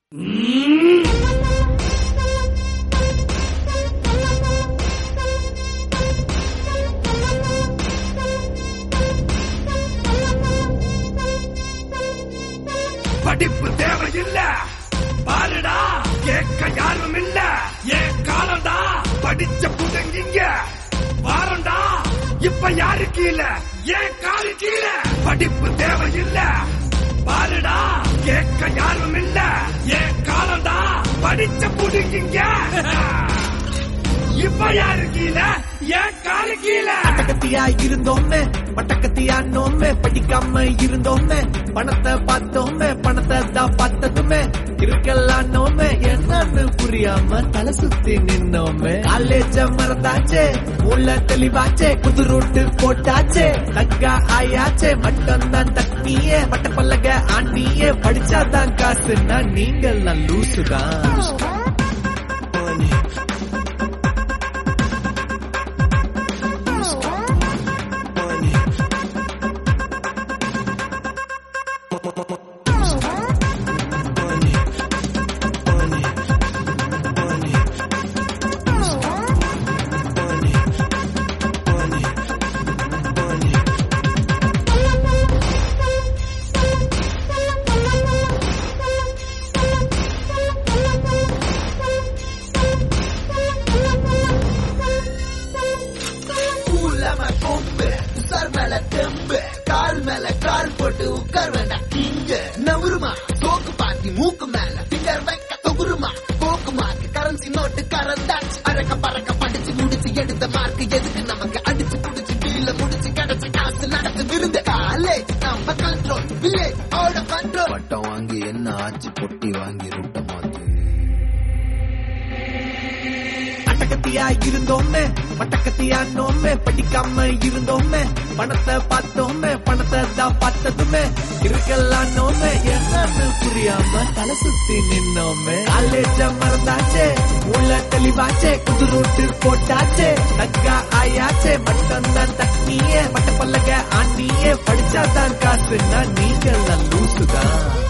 படிப்பு தேவையில்ல பாருடா கேட்க யாரும் இல்ல ஏன் காலம்டா படிச்ச புதங்கிங்க வாரண்டா இப்ப யாரு கீழே ஏன் காலு கீழே படிப்பு தேவையில்ல பாருடா கேட்க யாரும் இல்ல ஏன் காலம்டா படிச்ச புடுங்கிங்க இப்ப யாரு கீழே ஏன் காலு கீழே பட்டக்கத்தியா இருந்தோமே பட்டக்கத்தியா நோமே படிக்காம இருந்தோமே பணத்தை பார்த்தோமே பணத்தை தான் பார்த்ததுமே இருக்கலாம் நோமே என்னன்னு புரியாம தலை சுத்தி நின்னோமே காலேஜ மறந்தாச்சே உள்ள தெளிவாச்சே புது ரூட்டு போட்டாச்சே தக்கா ஆயாச்சே மட்டும் தான் தக்கியே பட்ட பல்லக ஆண்டியே படிச்சாதான் காசுன்னா நீங்கள் நான் லூசுதான் ஊலம கொம்பு உசார் மேல தெம்பு கால் மேல கால் போட்டு உட்கார் வேண்டாம் இங்க நவுருமா சோக்கு பாத்தி மூக்கு மேல பிங்கர் வைக்க தொகுருமா போக்கு மார்க் கரன்சி நோட்டு கரந்தாச்சு அரக்க பறக்க படிச்சு முடிச்சு எடுத்த மார்க் எதுக்கு நமக்கு அடிச்சு புடிச்சு டீல முடிச்சு கிடைச்சு காசு நடத்து விருந்து காலேஜ் நம்ம கண்ட்ரோல் வில்லேஜ் ஓட கண்ட்ரோல் பட்டம் வாங்கி என்ன ஆச்சு பொட்டி வாங்கி ரூட்ட மாத்து பட்டக்கத்தியா இருந்தோமே பட்டக்கத்தியா நோமே படிக்காம இருந்தோமே பணத்தை பார்த்தோமே பணத்தை தான் பார்த்ததுமே இருக்கலாம் நோமே என்னன்னு புரியாம தலை சுத்தி நின்னோமே காலேஜ மறந்தாச்சே உள்ள தெளிவாச்சே புது ரூட்டு போட்டாச்சே தக்கா ஆயாச்சே மட்டும் தான் தக்கியே பட்ட பல்லக ஆண்டியே படிச்சாதான் காசுன்னா நீங்கள் லூசுதான்